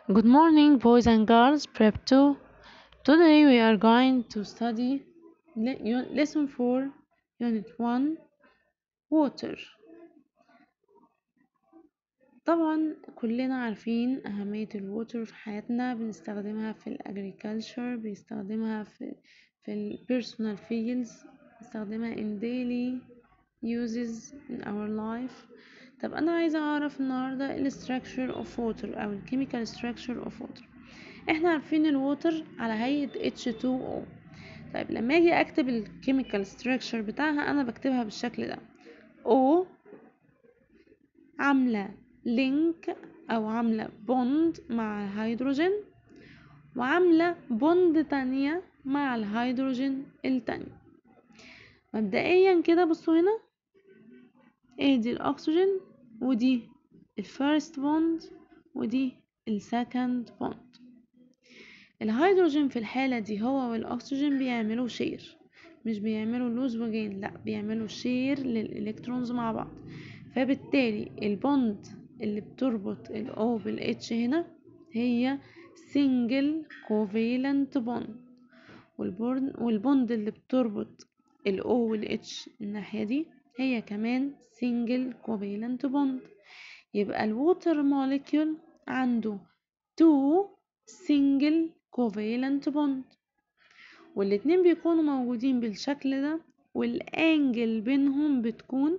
Good morning, boys and girls. Prep 2. Today we are going to study le- un- lesson 4, unit 1, water. طبعا كلنا عارفين أهمية الووتر في حياتنا بنستخدمها في الأجريكلتشر بنستخدمها في في ال personal fields بنستخدمها in daily uses in our life طب أنا عايزة أعرف النهاردة ال structure of water أو ال chemical structure of water احنا عارفين الووتر على هيئة H2O طيب لما اجي اكتب الكيميكال structure بتاعها انا بكتبها بالشكل ده O عاملة لينك او عاملة بوند مع الهيدروجين وعاملة بوند تانية مع الهيدروجين التانية مبدئيا كده بصوا هنا ادي الاكسجين ودي الفيرست بوند ودي السكند بوند الهيدروجين في الحالة دي هو والأكسجين بيعملوا شير مش بيعملوا لوز وجين لا بيعملوا شير للإلكترونز مع بعض فبالتالي البوند اللي بتربط ال O بال H هنا هي single covalent bond والبوند والبوند اللي بتربط ال O وال H الناحية دي هي كمان single covalent bond يبقى الووتر موليكيول عنده two single covalent bond والاتنين بيكونوا موجودين بالشكل ده والانجل بينهم بتكون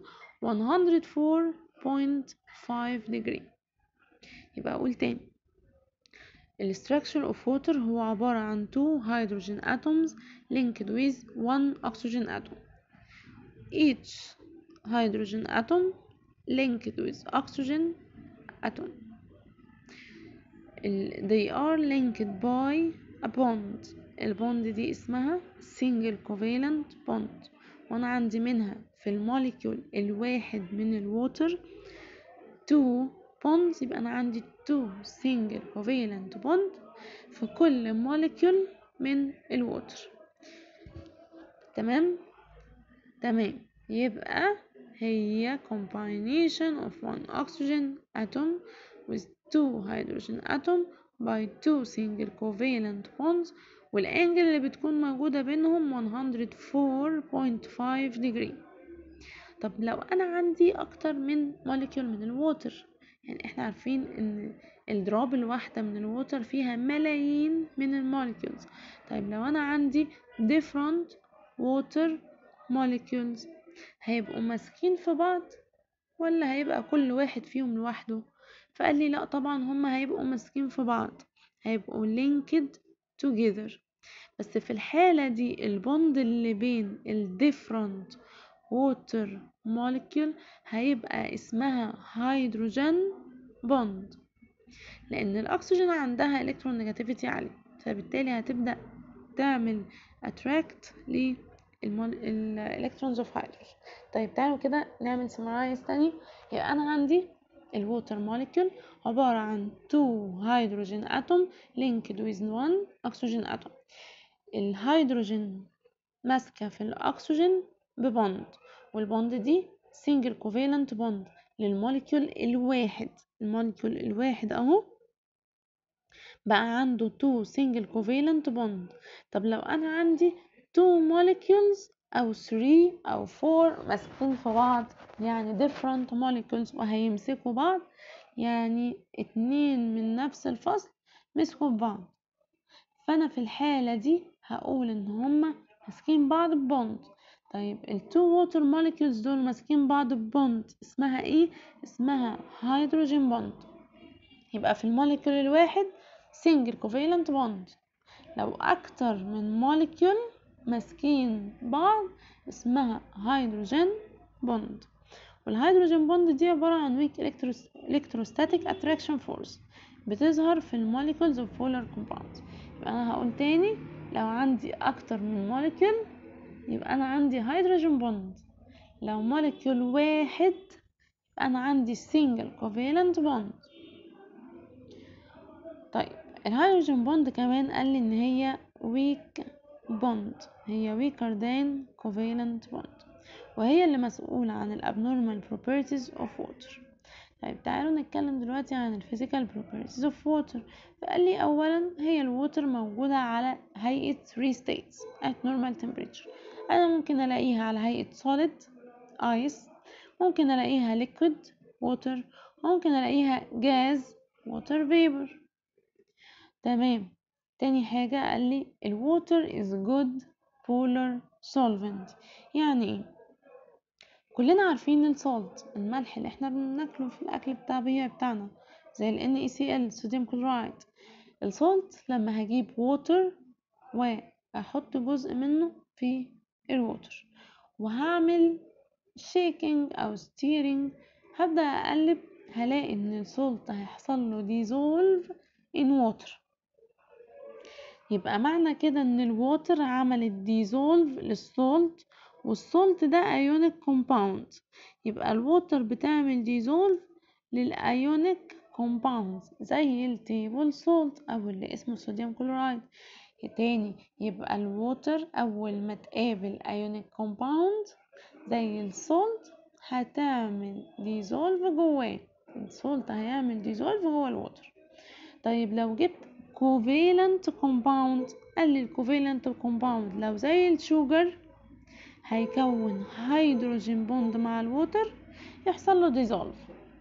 104.5 degree يبقى اقول تاني ال structure of water هو عبارة عن two hydrogen atoms linked with one oxygen atom each hydrogen atom linked with oxygen atom they are linked by a bond البوند دي اسمها single covalent bond وانا عندي منها في الموليكيول الواحد من الووتر two bonds يبقى انا عندي two single covalent bond في كل موليكيول من الووتر تمام تمام يبقى هي combination of one oxygen atom with two hydrogen atom by two single covalent bonds والانجل اللي بتكون موجودة بينهم 104.5 degree طب لو انا عندي اكتر من موليكيول من الووتر يعني احنا عارفين ان الدراب الواحدة من الووتر فيها ملايين من الموليكيولز طيب لو انا عندي different water molecules هيبقوا ماسكين في بعض ولا هيبقى كل واحد فيهم لوحده فقال لي لا طبعا هما هيبقوا ماسكين في بعض هيبقوا linked together بس في الحالة دي البوند اللي بين ال different water molecule هيبقى اسمها هيدروجين بوند لأن الأكسجين عندها إلكترون نيجاتيفيتي عالية فبالتالي هتبدأ تعمل attract للإلكترونز اوف هيدروجين طيب تعالوا كده نعمل سمرايز تاني يبقى أنا عندي الووتر موليكيول عبارة عن two hydrogen atom linked with one oxygen atom الهيدروجين ماسكة في الأكسجين ببوند والبوند دي single covalent bond للموليكيول الواحد الموليكيول الواحد اهو بقى عنده two single covalent bond طب لو انا عندي two molecules او three او four ماسكين في بعض يعني different molecules وهيمسكوا بعض يعني اتنين من نفس الفصل مسكوا في بعض فانا في الحالة دي هقول ان هما ماسكين بعض ببوند طيب التو ووتر موليكيولز دول ماسكين بعض ببوند اسمها ايه اسمها هيدروجين بوند يبقى في الموليكيول الواحد سنجل كوفالنت بوند لو اكتر من موليكيول ماسكين بعض اسمها هيدروجين بوند والهيدروجين بوند دي عبارة عن ويك الكتروستاتيك اتراكشن فورس بتظهر في الموليكولز اوف بولار كومباوندز يبقى انا هقول تاني لو عندي اكتر من موليكيول يبقى انا عندي هيدروجين بوند لو موليكيول واحد يبقى انا عندي سنجل كوفالنت بوند طيب الهيدروجين بوند كمان قال لي ان هي ويك بوند هي weaker than covalent bond وهي اللي مسؤولة عن ال abnormal properties of water طيب تعالوا نتكلم دلوقتي عن الفيزيكال properties of water فقال لي اولا هي الووتر موجودة على هيئة 3 states at normal temperature انا ممكن الاقيها على هيئة solid ice ممكن الاقيها liquid water ممكن الاقيها gas water vapor تمام تاني حاجة قال لي الووتر is good polar solvent يعني ايه كلنا عارفين السولت الملح اللي احنا بناكله في الاكل بتاع الطبيعي بتاعنا زي ال NaCl صوديوم كلورايد السولت لما هجيب ووتر واحط جزء منه في الووتر وهعمل شيكينج او ستيرنج هبدأ اقلب هلاقي ان السولت هيحصل له ديزولف ان ووتر يبقى معنى كده ان الووتر عملت ديزولف للسولت والسولت ده ايونيك كومباوند يبقى الووتر بتعمل ديزولف للايونيك كومباوند زي التيبل سولت او اللي اسمه صوديوم كلورايد تاني يبقى الووتر اول ما تقابل ايونيك كومباوند زي السولت هتعمل ديزولف جواه السولت هيعمل ديزولف جوه الووتر طيب لو جبت كوفيلنت كومباوند قال لي الكوفيلنت كومباوند لو زي الشوجر هيكون هيدروجين بوند مع الووتر يحصل له ديزولف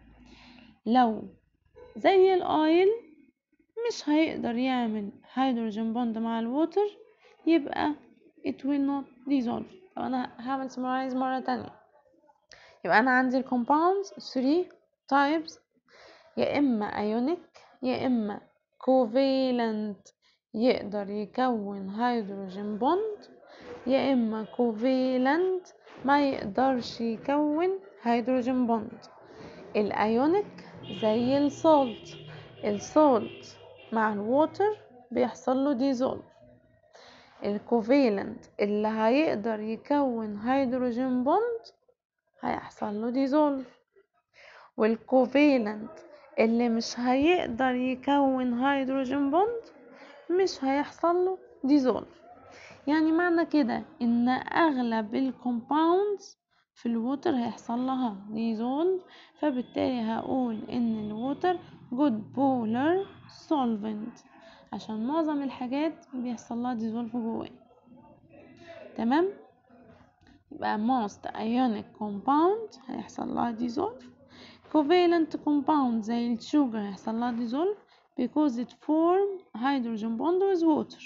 لو زي الاويل مش هيقدر يعمل هيدروجين بوند مع الووتر يبقى it will not dissolve طب انا هعمل summarize مرة تانية يبقى انا عندي الكومباوندز 3 types يا اما ionic يا اما covalent يقدر يكون هيدروجين بوند يا اما covalent ما يقدرش يكون هيدروجين بوند الايونيك زي السولت السولت مع الووتر بيحصل له ديزولف الكوفيلنت اللي هيقدر يكون هيدروجين بوند هيحصل له ديزولف والكوفيلنت اللي مش هيقدر يكون هيدروجين بوند مش هيحصل له ديزولف يعني معنى كده ان اغلب الكومباوندز في الووتر هيحصل لها ديزولف فبالتالي هقول ان الووتر جود بولر سولفنت عشان معظم الحاجات بيحصل لها ديزولف جواه تمام يبقى most ionic compound هيحصل لها ديزولف covalent compound زي الشوجر هيحصل لها ديزولف because it form hydrogen bond with water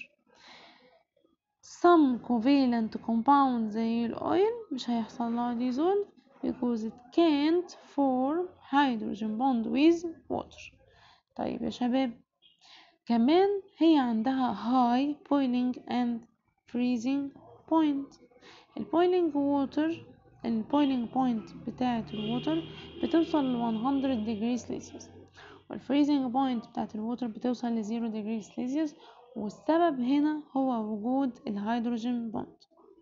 some covalent compound زي الاويل مش هيحصل لها dissolve because it can't form hydrogen bond with water طيب يا شباب كمان هي عندها high boiling and freezing point البويلينج ووتر البويلينج بوينت بتاعة الووتر بتوصل ل 100 degree celsius والفريزنج بوينت بتاعة الووتر بتوصل ل 0 degree celsius والسبب هنا هو وجود الهيدروجين بوند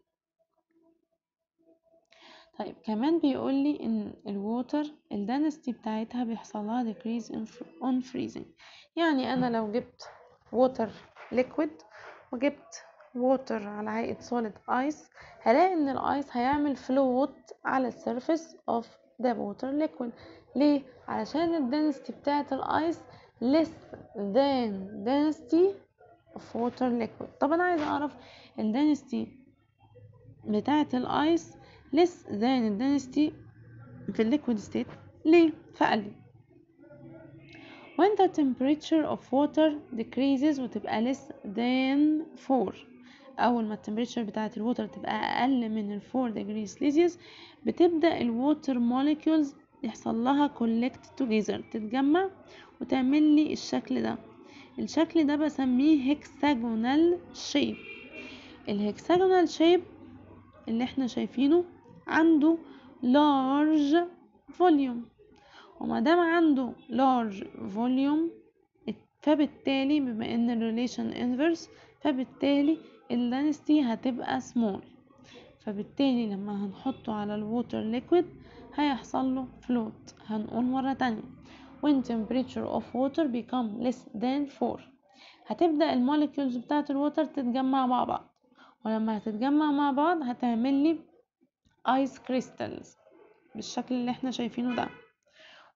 طيب كمان بيقول لي ان الووتر الدنستي بتاعتها بيحصل لها decrease on freezing يعني انا لو جبت ووتر liquid وجبت ووتر على هيئة solid ice هلاقي ان الايس هيعمل float على السيرفيس of the water liquid ليه علشان الدنستي بتاعت الايس less than density of water liquid طب انا عايزه اعرف الدنستي بتاعه الايس less than الدنستي في الليكويد state ليه فقال لي when the temperature of water decreases وتبقى less than 4 اول ما التمبريتشر بتاعه الووتر تبقى اقل من ال 4 degrees celsius بتبدا الووتر molecules يحصل لها collect together تتجمع وتعمل لي الشكل ده الشكل ده بسميه هكساجونال شيب الهكساجونال شيب اللي احنا شايفينه عنده large volume وما دام عنده large volume فبالتالي بما ان الريليشن inverse فبالتالي الدنستي هتبقى small فبالتالي لما هنحطه على الووتر ليكويد هيحصل له float هنقول مرة تانية when temperature of water become less than 4 هتبدأ الموليكيولز بتاعة الووتر تتجمع مع بعض ولما هتتجمع مع بعض هتعمل لي ايس كريستالز بالشكل اللي احنا شايفينه ده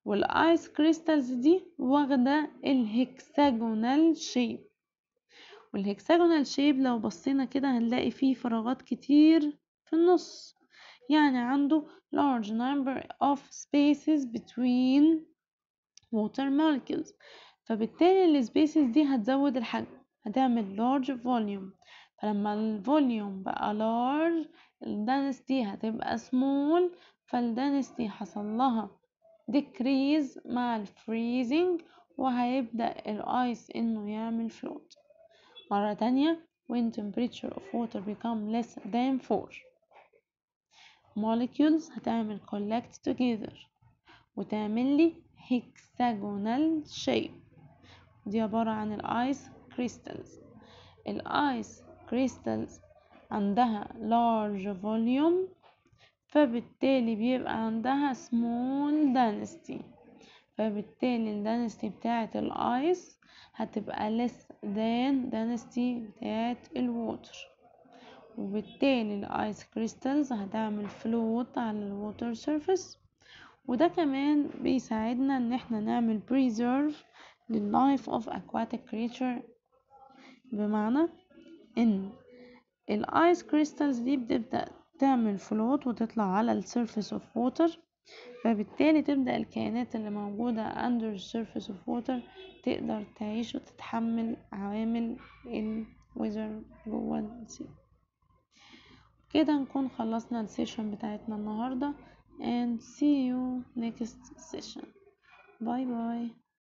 والايس كريستالز دي واخدة الهكساجونال شيب والهكساجونال شيب لو بصينا كده هنلاقي فيه فراغات كتير في النص يعني عنده large number of spaces between water molecules فبالتالي السبيسز دي هتزود الحجم هتعمل large volume فلما الفوليوم بقى large الدنستي هتبقى small فالدنستي حصل لها decrease مع الفريزنج وهيبدأ الايس انه يعمل float مرة تانية when temperature of water become less than 4 molecules هتعمل collect together وتعمل لي hexagonal shape دي عبارة عن الايس crystals الايس crystals عندها large volume فبالتالي بيبقى عندها small density فبالتالي الدنستي بتاعة الايس هتبقى less than density بتاعة الووتر وبالتالي الايس كريستالز هتعمل فلوت على الووتر سيرفيس وده كمان بيساعدنا ان احنا نعمل preserve لللايف of aquatic creature بمعنى ان الايس كريستالز دي بتبدأ تعمل فلوت وتطلع على السيرفيس اوف ووتر فبالتالي تبدأ الكائنات اللي موجودة under the surface of water تقدر تعيش وتتحمل عوامل الويزر جوه السي كده نكون خلصنا السيشن بتاعتنا النهاردة and see you next session باي باي